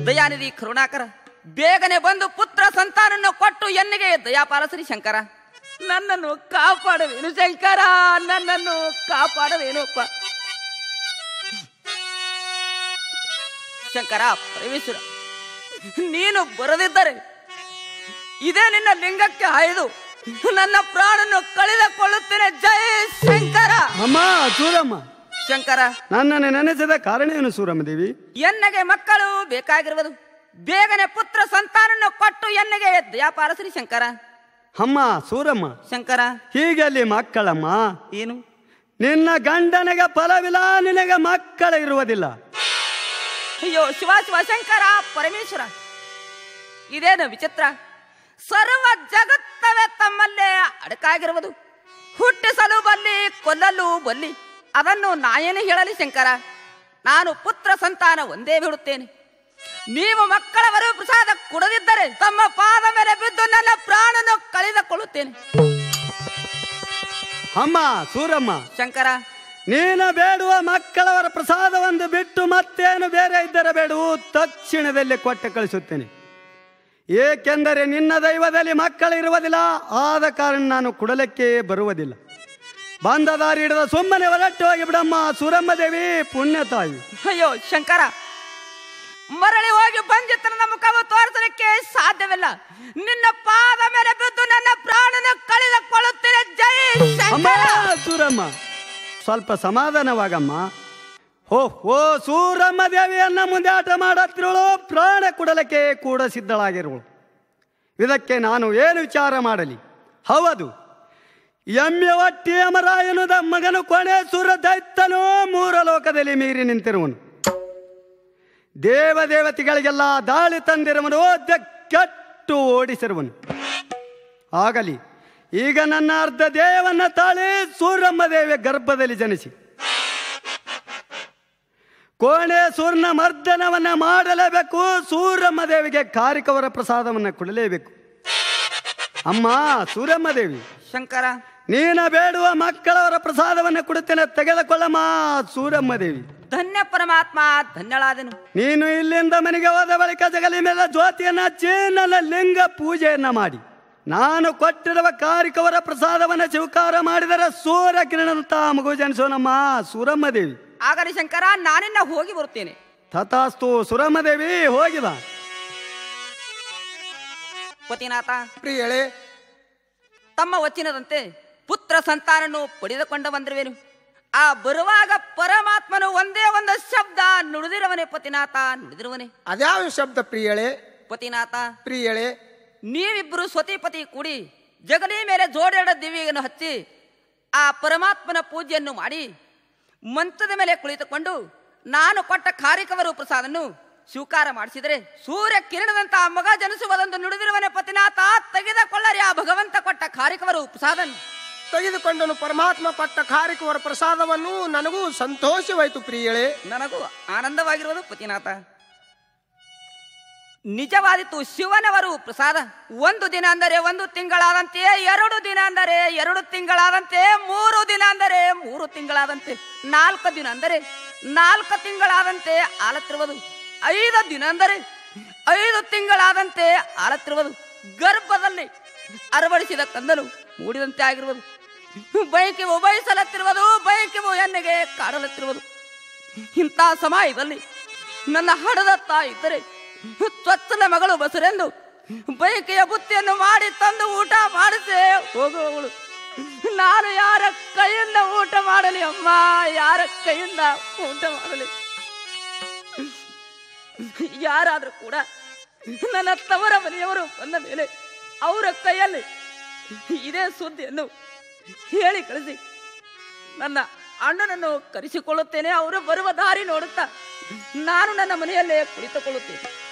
ದಯಾನಿಧಿ ಕರುಣಾಕರ ಬೇಗನೆ ಬಂದು ಪುತ್ರ ಸಂತಾನನ್ನು ಕೊಟ್ಟು ಎನ್ನಿಗೆ ದಯಾಪಾಲಸರಿ ಶಂಕರ ನನ್ನನ್ನು ಕಾಪಾಡವೇನು ಶಂಕರ ನನ್ನನ್ನು ಕಾಪಾಡವೇನಪ್ಪ ಶಂಕರ ಪರಮೇಶ್ವರ ನೀನು ಬರದಿದ್ದರೆ ಇದೇ ನಿನ್ನ ಲಿಂಗಕ್ಕೆ ಹಾಯ್ದು ನನ್ನ ಪ್ರಾಣನ್ನು ಕಳೆದುಕೊಳ್ಳುತ್ತೇನೆ ಜೈ ಶಂಕರ ಅಮ್ಮ ಸೂರಮ್ಮ ಶಂಕರ ನನ್ನನ್ನು ನೆನೆಸಿದ ಕಾರಣ ಏನು ಸೂರಮ್ಮ ದೇವಿ ಎನ್ನಗೆ ಮಕ್ಕಳು ಬೇಕಾಗಿರುವುದು ಬೇಗನೆ ಪುತ್ರ ಸಂತಾನನ್ನು ಕೊಟ್ಟು ಎನ್ನಗೆ ದಯಾಪಾಲಸರಿ ಶಂಕರ ಅಮ್ಮ ಸೂರಮ್ಮ ಶಂಕರ ಹೀಗೆ ಅಲ್ಲಿ ಮಕ್ಕಳಮ್ಮ ಏನು ನಿನ್ನ ಗಂಡನಿಗೆ ಫಲವಿಲ್ಲ ನಿನಗೆ ಮಕ್ಕಳ ಇರುವುದಿಲ್ಲ ಅಯ್ಯೋ ಶಿವ ಶಿವ ಶಂಕರ ಪರಮೇಶ್ವರ ಇದೇನು ವಿಚಿತ್ರ ಸರ್ವ ಜಗತ್ತವೇ ತಮ್ಮಲ್ಲೇ ಅಡಕಾಗಿರುವುದು ಹುಟ್ಟಿಸಲು ಬಲ್ಲಿ ಕೊಲ್ಲಲು ಬಲ್ಲಿ ಅದನ್ನು ನಾಯೇನು ಹೇಳಲಿ ಶಂಕರ ನಾನು ಪುತ್ರ ಸಂತಾನ ಒಂದೇ ಬಿಡುತ್ತೇನೆ ನೀವು ಮಕ್ಕಳವರು ಪ್ರಸಾದ ಕೊಡದಿದ್ದರೆ ತಮ್ಮ ಪಾದ ಮೇಲೆ ಬಿದ್ದು ನನ್ನ ಪ್ರಾಣನು ಕಳೆದುಕೊಳ್ಳುತ್ತೇನೆ ಅಮ್ಮ ಸೂರಮ್ಮ ಶಂಕರ ನೀನು ಬೇಡುವ ಮಕ್ಕಳವರ ಪ್ರಸಾದವನ್ನು ಬಿಟ್ಟು ಮತ್ತೇನು ಬೇರೆ ಇದ್ದರೆ ಬೇಡವು ತಕ್ಷಣದಲ್ಲಿ ಕೊಟ್ಟು ಕಳಿಸುತ್ತೇನೆ ಏಕೆಂದರೆ ನಿನ್ನ ದೈವದಲ್ಲಿ ಮಕ್ಕಳಿರುವುದಿಲ್ಲ ಆದ ಕಾರಣ ನಾನು ಕುಡಲಕ್ಕೆ ಬರುವುದಿಲ್ಲ ಬಂದ ದಾರಿ ಹಿಡಿದ ಸುಮ್ಮನೆ ಹೊರಟು ಹೋಗಿ ಬಿಡಮ್ಮ ಸೂರಮ್ಮ ದೇವಿ ಪುಣ್ಯ ತಾಯಿ ಅಯ್ಯೋ ಶಂಕರ ಮರಳಿ ಹೋಗಿ ಬಂಜಿತನದ ಮುಖವು ತೋರಿಸಲಿಕ್ಕೆ ಸಾಧ್ಯವಿಲ್ಲ ನಿನ್ನ ಪಾದ ಮೇಲೆ ಬಿದ್ದು ನನ್ನ ಪ್ರಾಣನ ಕಳೆದುಕೊಳ್ಳುತ್ತೇನೆ ಜೈ ಅಮ್ಮ ಶಂಕರ ಸೂರಮ್ಮ ಸ್ವಲ್ಪ ಸಮಾಧಾನವಾಗಮ್ಮ ಹೋ ಓ ಸೂರಮ್ಮ ದೇವಿಯನ್ನ ಮುಂದೆ ಆಟ ಮಾಡತ್ತಿರುಳು ಪ್ರಾಣ ಕೊಡಲಿಕ್ಕೆ ಕೂಡ ಸಿದ್ಧಳಾಗಿರುವಳು ಇದಕ್ಕೆ ನಾನು ಏನು ವಿಚಾರ ಮಾಡಲಿ ಹೌದು ಎಮ್ಮೆ ಒಟ್ಟಿ ಅಮರಾಯನುದ ಮಗನು ಕೊನೆ ಸುರ ದೈತ್ತನು ಮೂರ ಲೋಕದಲ್ಲಿ ಮೀರಿ ನಿಂತಿರುವನು ದೇವ ದೇವತೆಗಳಿಗೆಲ್ಲ ದಾಳಿ ತಂದಿರುವನು ಕೆಟ್ಟು ಓಡಿಸಿರುವನು ಆಗಲಿ ಈಗ ನನ್ನ ಅರ್ಧ ದೇಹವನ್ನ ತಾಳಿ ಸೂರಮ್ಮ ದೇವಿಯ ಗರ್ಭದಲ್ಲಿ ಜನಿಸಿ ಕೋಣೆ ಸೂರ್ಯನ ಮರ್ದನವನ್ನ ಮಾಡಲೇಬೇಕು ಸೂರಮ್ಮ ದೇವಿಗೆ ಕಾರಿಕವರ ಪ್ರಸಾದವನ್ನ ಕೊಡಲೇಬೇಕು ಅಮ್ಮ ಸೂರಮ್ಮ ದೇವಿ ಶಂಕರ ನೀನ ಬೇಡುವ ಮಕ್ಕಳವರ ಪ್ರಸಾದವನ್ನ ಕೊಡುತ್ತೇನೆ ತೆಗೆದುಕೊಳ್ಳಮ್ಮ ಸೂರಮ್ಮ ದೇವಿ ಧನ್ಯ ಪರಮಾತ್ಮ ಧನ್ಯಳಾದನು ನೀನು ಇಲ್ಲಿಂದ ಮನೆಗೆ ಹೋದ ಬಳಿಕ ಜಗಲಿ ಮೇಲೆ ಜ್ಯೋತಿಯನ್ನ ಹಚ್ಚಿ ನನ್ನ ಲಿಂಗ ಪೂಜೆಯನ್ನ ಮಾಡಿ ನಾನು ಕೊಟ್ಟಿರುವ ಕಾರಿಕವರ ಪ್ರಸಾದವನ್ನ ಸ್ವೀಕಾರ ಮಾಡಿದರೆ ಸೂರ್ಯ ಕಿರಣಂತ ಮಗು ಜನಿಸೋನಮ್ಮ ಸೂರಮ್ಮ ದೇವಿ ಆಗಲಿ ಶಂಕರ ನಾನಿನ್ನ ಹೋಗಿ ಬರುತ್ತೇನೆ ತಥಾಸ್ತು ಸುರಮ್ಮ ದೇವಿ ಹೋಗಿ ಬಾ ಪತಿನಾಥ ಪ್ರಿಯಳೆ ತಮ್ಮ ವಚನದಂತೆ ಪುತ್ರ ಸಂತಾನನು ಪಡೆದುಕೊಂಡ ಬಂದಿರುವೆನು ಆ ಬರುವಾಗ ಪರಮಾತ್ಮನು ಒಂದೇ ಒಂದು ಶಬ್ದ ನುಡಿದಿರುವನೆ ಪತಿನಾಥ ನುಡಿದಿರುವನೆ ಅದ್ಯಾವ ಶಬ್ದ ಪ್ರಿಯಳೆ ಪತಿನಾಥ ಪ್ರಿಯಳೆ ನೀವಿಬ್ಬರು ಸ್ವತಿಪತಿ ಕೂಡಿ ಜಗಲಿ ಮೇಲೆ ಜೋಡೆರಡ ದಿವ್ಯವನ್ನು ಹಚ್ಚಿ ಆ ಪರಮಾತ್ಮನ ಪೂಜೆಯನ್ನು ಮಾಡಿ ಮಂತ್ರದ ಮೇಲೆ ಕುಳಿತುಕೊಂಡು ನಾನು ಕೊಟ್ಟ ಕಾರಿಕವರು ಪ್ರಸಾದನ್ನು ಸ್ವೀಕಾರ ಮಾಡಿಸಿದರೆ ಸೂರ್ಯ ಕಿರಣದಂತ ಆ ಮಗ ಜನಿಸುವುದೊಂದು ನುಡಿದಿರುವನೆ ಪತಿನಾಥ ತೆಗೆದುಕೊಳ್ಳರಿ ಆ ಭಗವಂತ ಕೊಟ್ಟ ಕಾರಿಕವರು ಪ್ರಸಾದ ತೆಗೆದುಕೊಂಡನು ಪರಮಾತ್ಮ ಕೊಟ್ಟ ಕಾರಿಕವರ ಪ್ರಸಾದವನ್ನು ನನಗೂ ಸಂತೋಷವಾಯಿತು ಪ್ರಿಯಳೆ ನನಗೂ ಆನಂದವಾಗಿರುವುದು ಪತಿನಾಥ ನಿಜವಾದಿತ್ತು ಶಿವನವರು ಪ್ರಸಾದ ಒಂದು ದಿನ ಅಂದರೆ ಒಂದು ತಿಂಗಳಾದಂತೆ ಎರಡು ದಿನ ಅಂದರೆ ಎರಡು ತಿಂಗಳಾದಂತೆ ಮೂರು ದಿನ ಅಂದರೆ ಮೂರು ತಿಂಗಳಾದಂತೆ ನಾಲ್ಕು ದಿನ ಅಂದರೆ ನಾಲ್ಕು ತಿಂಗಳಾದಂತೆ ಆಲತ್ತಿರುವುದು ಐದು ದಿನ ಅಂದರೆ ಐದು ತಿಂಗಳಾದಂತೆ ಆಲತ್ತಿರುವುದು ಗರ್ಭದಲ್ಲಿ ಅರವಡಿಸಿದ ಕಂದನು ಮೂಡಿದಂತೆ ಆಗಿರುವುದು ಬೈಕಿವು ಬಯಸಲತ್ತಿರುವುದು ಬೈಕಿವು ಎಣ್ಣೆಗೆ ಕಾಡಲತ್ತಿರುವುದು ಇಂಥ ಸಮಯದಲ್ಲಿ ನನ್ನ ಹಡದ ತಾಯಿ ಇದ್ದರೆ ಚೊಚ್ಚಲ ಮಗಳು ಬಸರೆಂದು ಬೈಕೆಯ ಬುತ್ತಿಯನ್ನು ಮಾಡಿ ತಂದು ಊಟ ಮಾಡಿಸೇ ಹೋಗುವವಳು ನಾನು ಯಾರ ಕೈಯಿಂದ ಊಟ ಮಾಡಲಿ ಅಮ್ಮ ಯಾರ ಕೈಯಿಂದ ಊಟ ಮಾಡಲಿ ಯಾರಾದ್ರೂ ಕೂಡ ನನ್ನ ತವರ ಮನೆಯವರು ಬಂದ ಮೇಲೆ ಅವರ ಕೈಯಲ್ಲಿ ಇದೇ ಸುದ್ದಿಯನ್ನು ಹೇಳಿ ಕಳಿಸಿ ನನ್ನ ಅಣ್ಣನನ್ನು ಕರೆಸಿಕೊಳ್ಳುತ್ತೇನೆ ಅವರು ಬರುವ ದಾರಿ ನೋಡುತ್ತಾ ನಾನು ನನ್ನ ಮನೆಯಲ್ಲೇ ಕುಳಿತುಕೊಳ್ಳುತ್ತೇನೆ